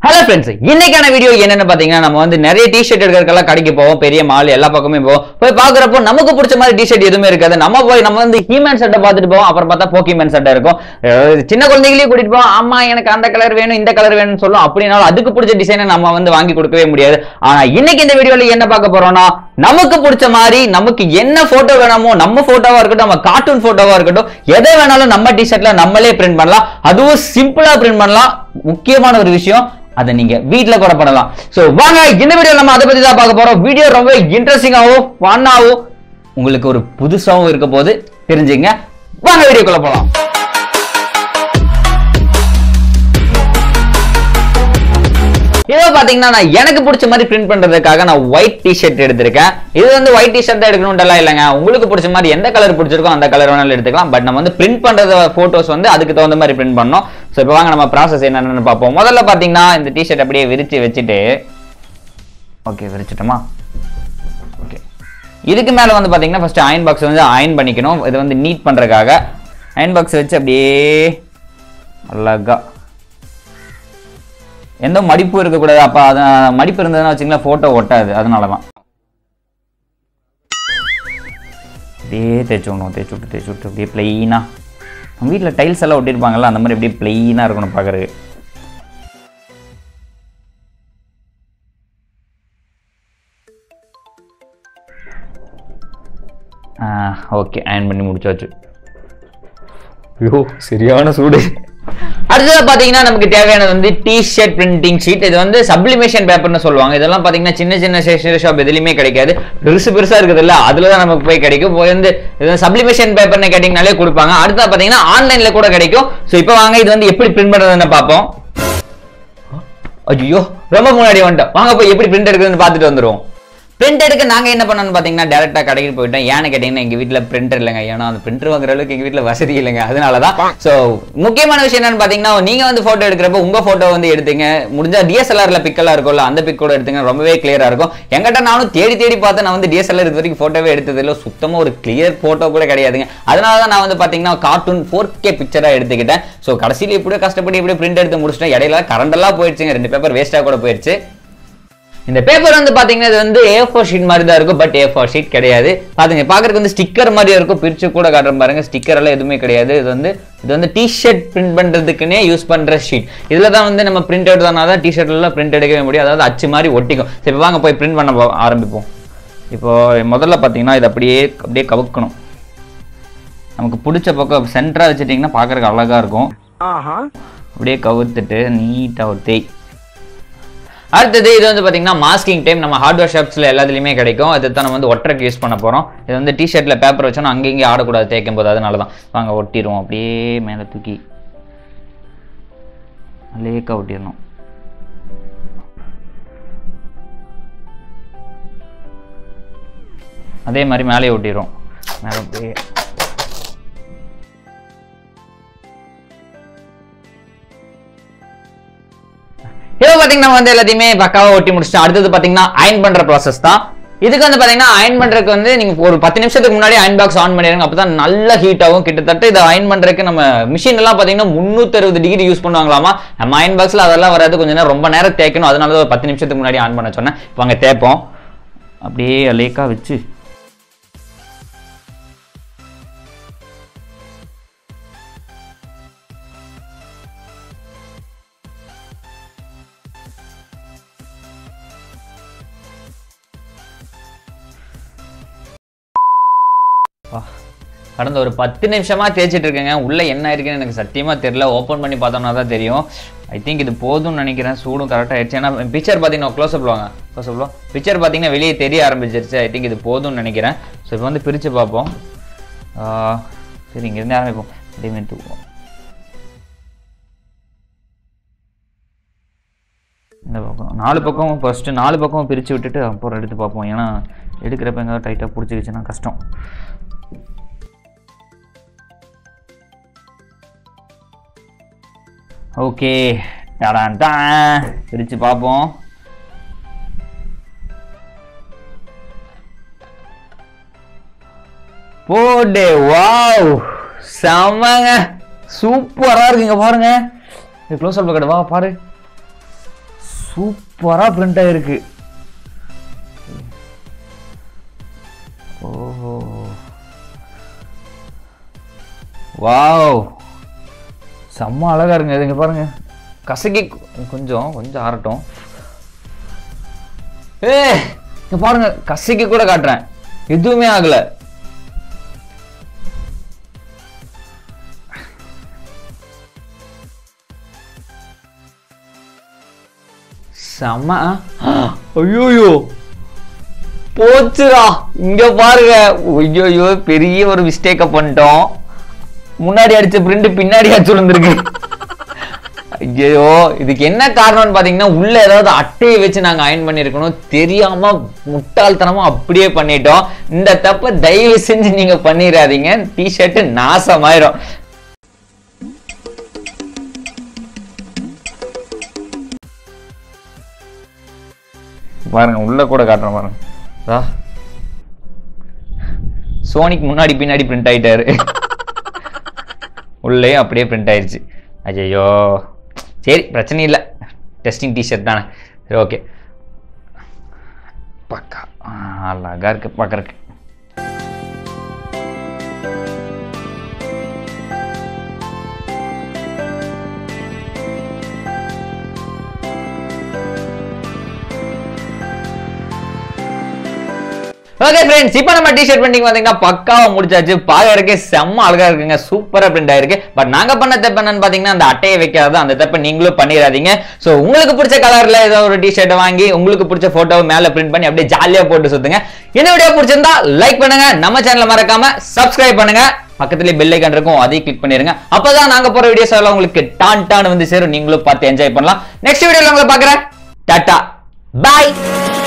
Hello friends இன்னைக்கான video என்னன்னு பாத்தீங்கன்னா நம்ம வந்து நிறைய டிஷர்ட் எடுக்கிறதுக்கெல்லாம் கடைக்கு போவோம் பெரிய மால் எல்லா பக்கமே போவோம் போய் பாக்குறப்போ நமக்கு பிடிச்ச மாதிரி டிஷர்ட் எதுவுமே இருக்காது நம்ம போய் நம்ம வந்து ஹீமேன் சட்டை பார்த்துட்டு போவோம் அப்புறம் பார்த்தா போக்கிமேன் சட்டை இருக்கும் அஹ் சின்ன குழந்தைகளையும் கூட்டிட்டு போவோம் அம்மா எனக்கு அந்த கலர் வேணும் இந்த கலர் வேணும்னு சொல்லும் அப்படினாலும் அதுக்கு பிடிச்ச டிசைனை நம்ம வந்து வாங்கி கொடுக்கவே முடியாது ஆனா இன்னைக்கு இந்த வீடியோல என்ன பார்க்க போறோம்னா நமக்கு பிடிச்ச மாதிரி நமக்கு என்ன போட்டோ வேணுமோ நம்ம போட்டோவா இருக்கட்டும் நம்ம கார்ட்டூன் போட்டோவா இருக்கட்டும் எதை வேணாலும் நம்ம டிஷர்ட்ல நம்மளே பிரிண்ட் பண்ணலாம் அதுவும் சிம்பிளா பிரிண்ட் பண்ணலாம் முக்கியமான ஒரு விஷயம் அதை நீங்க வீட்ல கூட பண்ணலாம் சோ வாங்க இந்த வீடியோ நம்ம அதை பத்தி தான் பார்க்க போறோம் வீடியோ ரொம்ப இன்ட்ரெஸ்டிங்காவும் ஃபன்னாவும் உங்களுக்கு ஒரு புதுசாவும் இருக்க போது தெரிஞ்சுங்க வாங்க வீடியோக்குள்ள போலாம் இதோ பாத்தீங்கன்னா நான் எனக்கு பிடிச்ச மாதிரி பிரிண்ட் பண்றதுக்காக நான் ஒயிட் டிஷர்ட் எடுத்திருக்கேன் இது வந்து ஒயிட் டிஷர்ட் தான் எடுக்கணும்ன்றலாம் இல்லைங்க உங்களுக்கு பிடிச்ச மாதிரி எந்த கலர் பிடிச்சிருக்கோ அந்த கலர் வேணாலும் எடுத்துக்கலாம் பட் நம்ம வந்து பிரிண்ட் பண்றது போட்டோஸ் வந்து அதுக்கு தகுந்த மாதிரி பிரிண்ட் பண்ணோம் ஸோ இப்போ வாங்க நம்ம ப்ராசஸ் என்னென்னு பார்ப்போம் முதல்ல பாத்தீங்கன்னா இந்த டிஷர்ட் அப்படியே விரிச்சு வச்சுட்டு ஓகே விரிச்சிட்டோமா ஓகே இதுக்கு மேல வந்து பாத்தீங்கன்னா ஃபர்ஸ்ட் அயன் பாக்ஸ் வந்து அயன் பண்ணிக்கணும் இது வந்து நீட் பண்றதுக்காக அயன் பாக்ஸ் வச்சு அப்படியே அழகா எந்த மடிப்பும் இருக்கக்கூடாது அப்போ அது மடிப்பு இருந்ததுன்னா வச்சுங்களேன் ஃபோட்டோ ஒட்டாது அதனால தான் அப்படியே தேய்ச்சி விடணும் தேய்ச்சி விட்டு தேய்ச்சி விட்டு அப்படியே பிளெயினாக நம்ம வீட்டில் டைல்ஸ் எல்லாம் ஒட்டியிருப்பாங்கல்ல அந்த மாதிரி அப்படியே பிளெயினாக இருக்கணும் பார்க்குறதுக்கு ஓகே அயன் பண்ணி முடிச்சாச்சு ஐயோ சரியான சூடு அடுத்தது பாத்தீங்கன்னா நமக்கு தேவையானது வந்து டி ஷர்ட் பிரிண்டிங் ஷீட் இது வந்து சப்ளிமேஷன் பேப்பர்னு சொல்லுவாங்க இதெல்லாம் பாத்தீங்கன்னா சின்ன சின்ன ஸ்டேஷனரி ஷாப் எதுலையுமே கிடைக்காது பெருசு பெருசா இருக்குது இல்ல அதுல தான் நமக்கு போய் கிடைக்கும் போய் வந்து இது சப்ளிமேஷன் பேப்பர்னு கேட்டீங்கனாலே கொடுப்பாங்க அடுத்தது பாத்தீங்கன்னா ஆன்லைன்ல கூட கிடைக்கும் ஸோ இப்போ வாங்க இது வந்து எப்படி பிரிண்ட் பண்றதுன்னு பார்ப்போம் ஐயோ ரொம்ப முன்னாடி வந்துட்டோம் வாங்க போய் எப்படி பிரிண்ட் எடுக்குதுன்னு பார்த்துட்டு வந்துருவோம் பிரிண்ட் எடுக்க நாங்க என்ன பண்ணோம்னு பாத்தீங்கன்னா டேரக்டா கடைக்கு போயிட்டோம் ஏன்னு கேட்டீங்கன்னா எங்க வீட்ல பிரிண்டர் இல்லைங்க ஏன்னா அந்த பிரிண்டர் வாங்குற அளவுக்கு எங்க வீட்ல வசதி இல்லைங்க அதனாலதான் சோ முக்கியமான விஷயம் என்னன்னு பாத்தீங்கன்னா நீங்க வந்து போட்டோ எடுக்கிறப்ப உங்க போட்டோ வந்து எடுத்துங்க முடிஞ்சா டிஎஸ்எல்ஆர்ல பிக்கெல்லாம் இருக்கும்ல அந்த பிக் கூட எடுத்துங்க ரொம்பவே கிளியரா இருக்கும் எங்கிட்ட நானும் தேடி தேடி பார்த்து நான் வந்து டிஎஸ்எல்ஆர் இது வரைக்கும் போட்டோவே எடுத்தது இல்லை சுத்தமா ஒரு கிளியர் போட்டோ கூட கிடையாதுங்க அதனால தான் நான் வந்து பாத்தீங்கன்னா கார்ட்டூன் ஃபோர் கே பிக்சரா எடுத்துக்கிட்டேன் சோ கடைசியில் இப்படியே கஷ்டப்பட்டு இப்படியே பிரிண்ட் எடுத்து முடிச்சிட்டேன் இடையில கரண்ட் எல்லாம் போயிடுச்சுங்க ரெண்டு பேப்பர் வேஸ்டா கூட போயிடுச்சு இந்த பேப்பர் வந்து பாத்தீங்கன்னா இது வந்து ஏ ஃபோர் ஷீட் மாதிரி தான் இருக்கும் பட் ஏ ஃபோர் ஷீட் கிடையாது பாத்துங்க பாக்குறதுக்கு வந்து ஸ்டிக்கர் மாதிரி இருக்கும் பிரிச்சு கூட காட்டுற பாருங்க ஸ்டிக்கர் எல்லாம் எதுவுமே கிடையாது இது வந்து இது வந்து டிஷர்ட் பிரிண்ட் பண்றதுக்குன்னே யூஸ் பண்ற ஷீட் இதுல தான் வந்து நம்ம பிரிண்ட் எடுத்தோம்னா தான் டிஷர்ட்ல எல்லாம் பிரிண்ட் எடுக்கவே முடியும் அதாவது அச்சு மாதிரி ஒட்டிக்கும் சரி இப்போ வாங்க போய் பிரிண்ட் பண்ண போ- ஆரம்பிப்போம் இப்போ முதல்ல பாத்தீங்கன்னா இது அப்படியே அப்படியே கவுக்கணும் நமக்கு பிடிச்ச பக்கம் சென்டரா வச்சுட்டிங்கன்னா பார்க்கறதுக்கு அழகா இருக்கும் அப்படியே கவுத்துட்டு நீட்டாக ஒரு தேய் அடுத்தது இது வந்து பார்த்தீங்கன்னா மாஸ்கிங் டைம் நம்ம ஹார்ட்வேர் ஷாப்ஸில் எல்லாத்துலேயுமே கிடைக்கும் அதை தான் நம்ம வந்து ஒட்டருக்கு யூஸ் பண்ண போகிறோம் இது வந்து டிஷர்ட்டில் பேப்பர் வச்சோன்னா அங்கே இங்கே ஆடக்கூடாது தேய்க்கும் போது அதனால தான் வாங்க ஒட்டிடுவோம் அப்படியே மேலே தூக்கி லேக்காக ஒட்டிடணும் அதே மாதிரி மேலே ஒட்டிடுவோம் மேலே அப்படியே இப்போ பார்த்தீங்கன்னா வந்து எல்லாத்தையுமே பக்காவா ஒட்டி முடிச்சிட்டோம் அடுத்தது பார்த்தீங்கன்னா அயன் பண்ற ப்ராசஸ் தான் இதுக்கு வந்து பார்த்தீங்கன்னா அயன் பண்றதுக்கு வந்து நீங்க ஒரு பத்து நிமிஷத்துக்கு முன்னாடி அயன் பாக்ஸ் ஆன் பண்ணிடுங்க அப்பதான் நல்ல ஹீட் ஆகும் கிட்டத்தட்ட இதை அயன் பண்றதுக்கு நம்ம மிஷின் எல்லாம் பார்த்தீங்கன்னா முந்நூற்றி அறுபது டிகிரி யூஸ் பண்ணுவாங்களாமா நம்ம அயன் பாக்ஸ்ல அதெல்லாம் வராது கொஞ்ச நேரம் ரொம்ப நேரம் தேய்க்கணும் அதனால தான் ஒரு பத்து நிமிஷத்துக்கு முன்னாடி ஆன் பண்ண சொன்னேன் வாங்க தேய்ப்போம் அப்படியே லேக்கா வச்சு அப்பா. கடந்த ஒரு பத்து நிமிஷமா தேய்ச்சிட்டு இருக்கேங்க உள்ள என்ன இருக்குன்னு எனக்கு சத்தியமா தெரியல ஓப்பன் பண்ணி பார்த்தோம்னா தான் தெரியும் ஐ திங்க் இது போதும்னு நினைக்கிறேன் சூடும் கரெக்டாக ஆயிடுச்சு ஏன்னா பிக்சர் பார்த்தீங்கன்னா க்ளோஸ் அப் வாங்க க்ளோஸ் அப்லாம் பிக்சர் பார்த்தீங்கன்னா வெளியே தெரிய ஆரம்பிச்சிருச்சு ஐ திங்க் இது போதும்னு நினைக்கிறேன் ஸோ இப்போ வந்து பிரித்து பார்ப்போம் ஆ, சரி இங்கேருந்து ஆரம்பிப்போம் அப்படியே தூக்குவோம் இந்த பக்கம் நாலு பக்கம் ஃபஸ்ட்டு நாலு பக்கம் பிரித்து விட்டுட்டு அப்புறம் எடுத்து பார்ப்போம் ஏன்னா எடுக்கிறப்ப எங்கே டைட்டாக பிடிச்சிக்கிச்சுன்னா கஷ்டம் ஓகே டாடான் தான் பிரித்து பார்ப்போம் போடு வாவ் செம்மங்க சூப்பரா இருக்குங்க பாருங்க இது க்ளோஸ் அப்ல கடை வா பாரு சூப்பரா பிரிண்ட் ஆயிருக்கு ஓஹோ வாவ் செம்ம அழகா இருங்க இது இங்க பாருங்க கசக்கி கொ- கொஞ்சம் கொஞ்சம் ஆறட்டும் ஏ இங்க பாருங்க கசக்கி கூட காட்டுறேன் எதுவுமே ஆகல செம்ம ஐயோயோ போச்சுடா இங்க பாருங்க ஐயோயோ பெரிய ஒரு மிஸ்டேக்க பண்ணிட்டோம் முன்னாடி அடிச்ச பிரிண்ட் பின்னாடி அடிச்சு விழுந்திருக்கு ஐயோ இதுக்கு என்ன காரணம்னு பாத்தீங்கன்னா உள்ள ஏதாவது அட்டையை வச்சு நாங்க அயன் பண்ணிருக்கணும் தெரியாம முட்டாள்தனமா அப்படியே பண்ணிட்டோம் இந்த தப்ப தயவு செஞ்சு நீங்க பண்ணிடாதீங்க டிஷர்ட் நாசமாயிரும் பாருங்க உள்ள கூட காட்டுறேன் பாருங்க அதா. சோனிக்கு முன்னாடி பின்னாடி பிரிண்ட் ஆயிட்டாரு உள்ளேயும் அப்படியே பிரிண்ட் ஆயிருச்சு ஐயோ சரி பிரச்சனை இல்லை டெஸ்டிங் டிஷர்ட் தானே சரி ஓகே பக்கா ஆ, அழகா இருக்கு பார்க்கறக்கு ஓகே ஃப்ரெண்ட்ஸ் இப்போ நம்ம டிஷர்ட் பிரிண்டிங் பார்த்தீங்கன்னா பக்காவா முடிச்சாச்சு பார்க்கறதுக்கே செம்ம அழகா இருக்குங்க சூப்பரா பிரிண்ட் ஆயிருக்கு பட் நாங்க பண்ண தப்பு என்னன்னு பாத்தீங்கன்னா அந்த அட்டையை வைக்காத அந்த தப்பை நீங்களும் பண்ணிடாதீங்க ஸோ உங்களுக்கு பிடிச்ச கலர்ல ஏதோ ஒரு டிஷர்ட்டை வாங்கி உங்களுக்கு பிடிச்ச போட்டோவை மேல பிரிண்ட் பண்ணி அப்படியே ஜாலியா போட்டு சுத்துங்க இந்த வீடியோ பிடிச்சிருந்தா லைக் பண்ணுங்க நம்ம சேனலை மறக்காம சப்ஸ்கிரைப் பண்ணுங்க பக்கத்துலயே பெல் ஐக்கான் இருக்கும் அதையும் கிளிக் பண்ணிருங்க அப்பதான் நாங்க போற வீடியோஸ் எல்லாம் உங்களுக்கு டான் டான் வந்து சேரும் நீங்களும் பார்த்து என்ஜாய் பண்ணலாம் நெக்ஸ்ட் வீடியோல உங்களை பாக்குறேன் டாட்டா பாய்